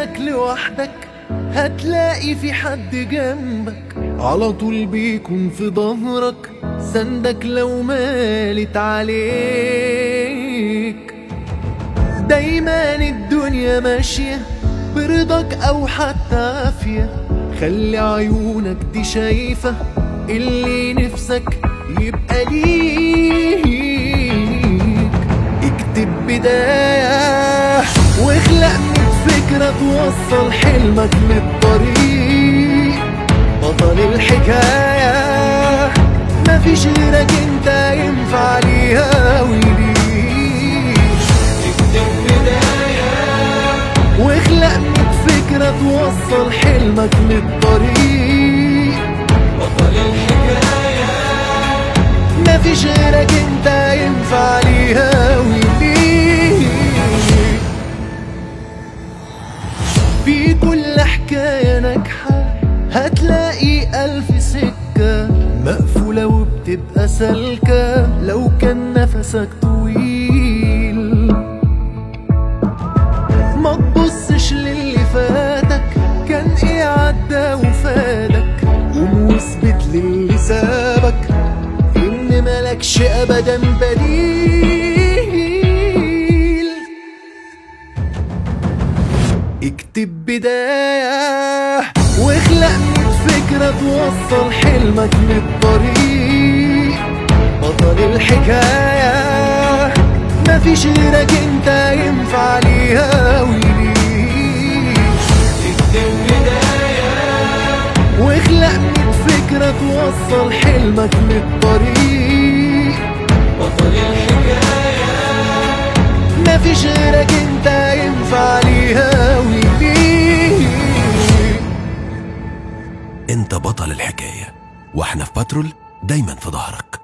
مكانك لوحدك هتلاقي في حد جنبك على طول بيكون في ظهرك سندك لو مالت عليك دايما الدنيا ماشية برضاك أو حتى عافية خلي عيونك دي شايفة اللي نفسك يبقى ليك اكتب بداية واخلق من فكرة توصل حلمك للطريق بطل الحكاية مفيش غيرك انت ينفع ليها ويليك اكتب بداية واخلق من فكرة توصل حلمك للطريق بطل الحكاية مفيش غيرك انت ينفع ليها ويليك في كل حكاية ناجحة هتلاقي ألف سكة مقفولة وبتبقى سالكة لو كان نفسك طويل ما تبصش للي فاتك كان ايه عدى وفادك قوم واثبت للي سابك ان ملكش ابدا بديل اكتب بداية واخلق من فكرة توصل حلمك للطريق بطل الحكاية مفيش غيرك انت ينفع ليها ويليك اكتب بداية واخلق من فكرة توصل حلمك للطريق بطل الحكاية مفيش غيرك انت ينفع ليها ويليك انت بطل الحكاية واحنا في باترول دايما في ظهرك